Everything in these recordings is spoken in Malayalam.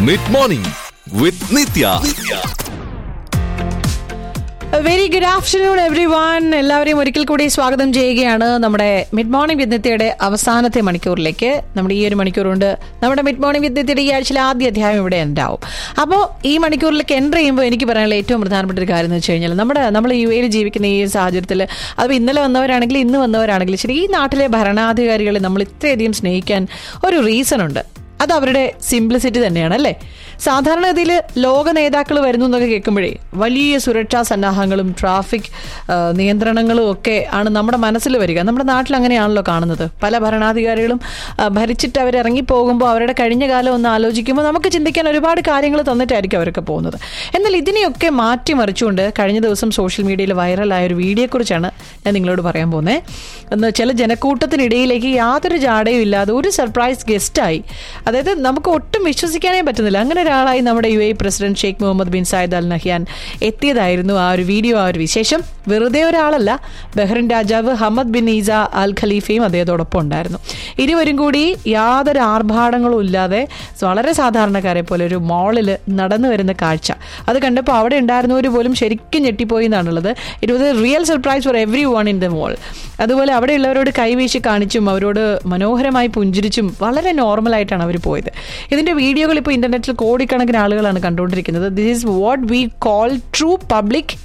mid morning with Nithya very good afternoon everyone എല്ലാവരെയും ഒരിക്കൽ കൂടി സ്വാഗതം ചെയ്യുകയാണ് നമ്മുടെ മിഡ് മോർണിംഗ് വിദ്യത്തയുടെ അവസാനത്തെ മണിക്കൂറിലേക്ക് നമ്മുടെ ഈ ഒരു മണിക്കൂർ കൊണ്ട് നമ്മുടെ മിഡ് മോർണിംഗ് വിദ്യത്തയുടെ ഈ ആഴ്ചയിലെ ആദ്യ അധ്യായം ഇവിടെ ഉണ്ടാവും അപ്പോൾ ഈ മണിക്കൂറിലേക്ക് എൻ്റർ ചെയ്യുമ്പോൾ എനിക്ക് പറയാനുള്ള ഏറ്റവും പ്രധാനപ്പെട്ട ഒരു കാര്യം എന്ന് വെച്ച് കഴിഞ്ഞാൽ നമ്മുടെ നമ്മൾ യു എയിൽ ജീവിക്കുന്ന ഈ സാഹചര്യത്തിൽ അത് ഇന്നലെ വന്നവരാണെങ്കിൽ ഇന്ന് വന്നവരാണെങ്കിൽ ശരി ഈ നാട്ടിലെ ഭരണാധികാരികളെ നമ്മൾ ഇത്രയധികം സ്നേഹിക്കാൻ ഒരു റീസൺ ഉണ്ട് അത് അവരുടെ സിംപ്ലിസിറ്റി തന്നെയാണ് അല്ലേ സാധാരണഗതിയിൽ ലോക നേതാക്കൾ വരുന്നു എന്നൊക്കെ കേൾക്കുമ്പോഴേ വലിയ സുരക്ഷാ സന്നാഹങ്ങളും ട്രാഫിക് ആ, നിയന്ത്രണങ്ങളും ഒക്കെ ആണ് നമ്മുടെ മനസ്സിൽ വരിക നമ്മുടെ നാട്ടിൽ അങ്ങനെയാണല്ലോ കാണുന്നത് പല ഭരണാധികാരികളും ആ, ഭരിച്ചിട്ട് അവർ ഇറങ്ങിപ്പോകുമ്പോൾ അവരുടെ കഴിഞ്ഞ കാലം ഒന്ന് ആലോചിക്കുമ്പോൾ നമുക്ക് ചിന്തിക്കാൻ ഒരുപാട് കാര്യങ്ങൾ തന്നിട്ടായിരിക്കും അവരൊക്കെ പോകുന്നത് എന്നാൽ ഇതിനെയൊക്കെ മാറ്റിമറിച്ചുകൊണ്ട് കഴിഞ്ഞ ദിവസം സോഷ്യൽ മീഡിയയിൽ വൈറലായ ഒരു വീഡിയോയെക്കുറിച്ചാണ് ഞാൻ നിങ്ങളോട് പറയാൻ പോകുന്നത് എന്ന് ചില ജനക്കൂട്ടത്തിനിടയിലേക്ക് യാതൊരു ജാടയും ഇല്ലാതെ ഒരു സർപ്രൈസ് ഗസ്റ്റായി അതായത് നമുക്ക് ഒട്ടും വിശ്വസിക്കാനേ പറ്റുന്നില്ല അങ്ങനെ ഒരാളായി നമ്മുടെ U A president Sheikh Mohammed bin Zayed Al Nahyan എത്തിയതായിരുന്നു ആ ഒരു വീഡിയോ ആ ഒരു വിശേഷം വെറുതെ ഒരാളല്ല ബഹ്റിൻ രാജാവ് ഹമദ് ബിൻ ഈസ അൽ ഖലീഫയും അദ്ദേഹത്തോടൊപ്പം ഉണ്ടായിരുന്നു ഇരുവരും കൂടി യാതൊരു ആർഭാടങ്ങളും ഇല്ലാതെ വളരെ സാധാരണക്കാരെ പോലെ ഒരു മോളിൽ നടന്നു വരുന്ന കാഴ്ച അത് കണ്ടപ്പോൾ അവിടെ ഉണ്ടായിരുന്നവർ പോലും ശരിക്കും ഞെട്ടിപ്പോയി എന്നാണുള്ളത് it was a real surprise for everyone in the mall അതുപോലെ അവിടെയുള്ളവരോട് കൈവീശി കാണിച്ചും അവരോട് മനോഹരമായി പുഞ്ചിരിച്ചും വളരെ നോർമലായിട്ടാണ് അവർ പോയത് ഇതിന്റെ വീഡിയോകൾ ഇപ്പോൾ ഇന്റർനെറ്റിൽ കോടിക്കണക്കിന് ആളുകളാണ് കണ്ടുകൊണ്ടിരിക്കുന്നത് this is what we call true public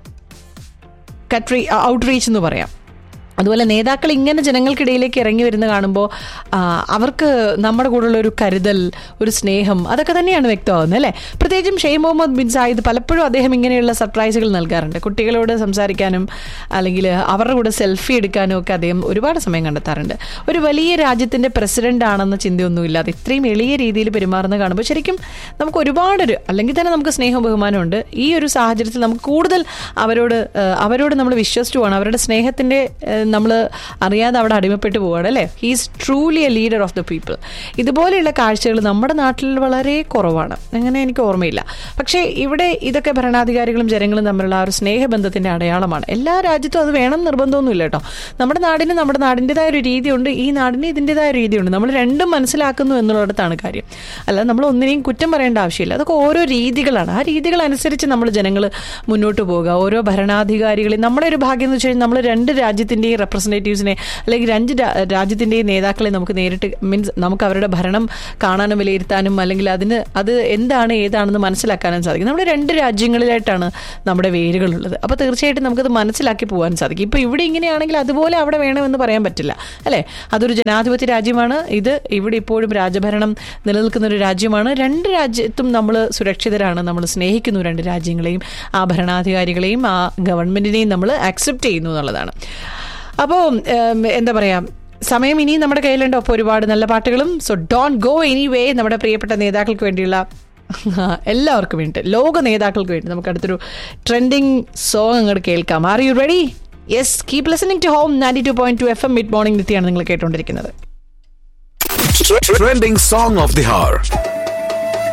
country outreach എന്ന് പറയാം അതുപോലെ നേതാക്കൾ ഇങ്ങനെ ജനങ്ങൾക്കിടയിലേക്ക് ഇറങ്ങി വരുന്ന കാണുമ്പോൾ ആ, അവർക്ക് നമ്മുടെ കൂടെയുള്ള ഒരു കരുതൽ ഒരു സ്നേഹം അതൊക്കെ തന്നെയാണ് വ്യക്തമാകുന്നത് അല്ലേ പ്രത്യേകിച്ചും ഷെയ് മുഹമ്മദ് ബിൻ സായിദ് പലപ്പോഴും അദ്ദേഹം ഇങ്ങനെയുള്ള സർപ്രൈസുകൾ നൽകാറുണ്ട് കുട്ടികളോട് സംസാരിക്കാനും അല്ലെങ്കിൽ അവരുടെ കൂടെ സെൽഫി എടുക്കാനും ഒക്കെ അദ്ദേഹം ഒരുപാട് സമയം കണ്ടെത്താറുണ്ട് ഒരു വലിയ രാജ്യത്തിന്റെ പ്രസിഡന്റ് ആണെന്ന ചിന്തയൊന്നുമില്ലാതെ ഇത്രയും എളിയ രീതിയിൽ പെരുമാറുന്ന കാണുമ്പോൾ ശരിക്കും നമുക്ക് ഒരുപാടൊരു അല്ലെങ്കിൽ തന്നെ നമുക്ക് സ്നേഹവും ബഹുമാനമുണ്ട് ഈ ഒരു സാഹചര്യത്തിൽ നമുക്ക് കൂടുതൽ അവരോട് ആ, അവരോട് നമ്മൾ വിശ്വസിച്ചു പോകണം അവരുടെ സ്നേഹത്തിന്റെ നമ്മൾ അറിയാതെ അവിടെ അടിമപ്പെട്ടു പോവാണ് അല്ലേ he's truly a leader of the people ഇതുപോലെയുള്ള കാഴ്ചകൾ നമ്മുടെ നാട്ടിൽ വളരെ കുറവാണ് അങ്ങനെ എനിക്ക് ഓർമ്മയില്ല പക്ഷേ ഇവിടെ ഇതൊക്കെ ഭരണാധികാരികളും ജനങ്ങളും തമ്മിലുള്ള ആ ഒരു സ്നേഹബന്ധത്തിന്റെ അടയാളമാണ് എല്ലാ രാജ്യത്തും അത് വേണം നിർബന്ധമൊന്നുമില്ല കേട്ടോ നമ്മുടെ നാടിന് നമ്മുടെ നാടിൻ്റെതായ ഒരു രീതിയുണ്ട് ഈ നാടിന് ഇതിൻ്റെതായ ഒരു രീതിയുണ്ട് നമ്മൾ രണ്ടും മനസ്സിലാക്കുന്നു എന്നുള്ളിടത്താണ് കാര്യം അല്ലാതെ നമ്മൾ ഒന്നിനെയും കുറ്റം പറയേണ്ട ആവശ്യമില്ല അതൊക്കെ ഓരോ രീതികളാണ് ആ രീതികൾ അനുസരിച്ച് നമ്മൾ ജനങ്ങൾ മുന്നോട്ട് പോവുക ഓരോ ഭരണാധികാരികളെയും നമ്മുടെ ഒരു ഭാഗ്യം എന്ന് വെച്ച് കഴിഞ്ഞാൽ നമ്മൾ രണ്ട് രാജ്യത്തിൻ്റെയും റെപ്രസെൻറ്റേറ്റീവ്സിനെ അല്ലെങ്കിൽ രണ്ട് രാ- രാജ്യത്തിൻ്റെയും നേതാക്കളെ നമുക്ക് നേരിട്ട് മീൻസ് നമുക്ക് അവരുടെ ഭരണം കാണാനും വിലയിരുത്താനും അല്ലെങ്കിൽ അതിന് അത് എന്താണ് ഏതാണെന്ന് മനസ്സിലാക്കാനും സാധിക്കും നമ്മുടെ രണ്ട് രാജ്യങ്ങളിലായിട്ടാണ് നമ്മുടെ വേരുകളുള്ളത് അപ്പോൾ തീർച്ചയായിട്ടും നമുക്കത് മനസ്സിലാക്കി പോകാൻ സാധിക്കും ഇപ്പോൾ ഇവിടെ ഇങ്ങനെയാണെങ്കിൽ അതുപോലെ അവിടെ വേണമെന്ന് പറയാൻ പറ്റില്ല അല്ലേ അതൊരു ജനാധിപത്യ രാജ്യമാണ് ഇത് ഇവിടെ ഇപ്പോഴും രാജഭരണം നിലനിൽക്കുന്ന ഒരു രാജ്യമാണ് രണ്ട് രാജ്യത്തും നമ്മൾ സുരക്ഷിതരാണ് നമ്മൾ സ്നേഹിക്കുന്നു രണ്ട് രാജ്യങ്ങളെയും ആ ഭരണാധികാരികളെയും ആ ഗവൺമെന്റിനെയും നമ്മൾ അക്സെപ്റ്റ് ചെയ്യുന്നു എന്നുള്ളതാണ് അപ്പോൾ എന്താ പറയാ സമയം ഇനിയും നമ്മുടെ കയ്യിലുണ്ട് ഒപ്പം ഒരുപാട് നല്ല പാട്ടുകളും so don't go anywhere നമ്മുടെ പ്രിയപ്പെട്ട നേതാക്കൾക്ക് വേണ്ടിയുള്ള എല്ലാവർക്കും വേണ്ടി ലോക നേതാക്കൾക്ക് വേണ്ടി നമുക്ക് അടുത്തൊരു ട്രെൻഡിങ് സോങ് അങ്ങോട്ട് കേൾക്കാം are you ready yes keep listening to home ninety two point two F M mid morning നിത്യാണ് നിങ്ങൾ കേട്ടുകൊണ്ടിരിക്കുന്നത് trending song of the hour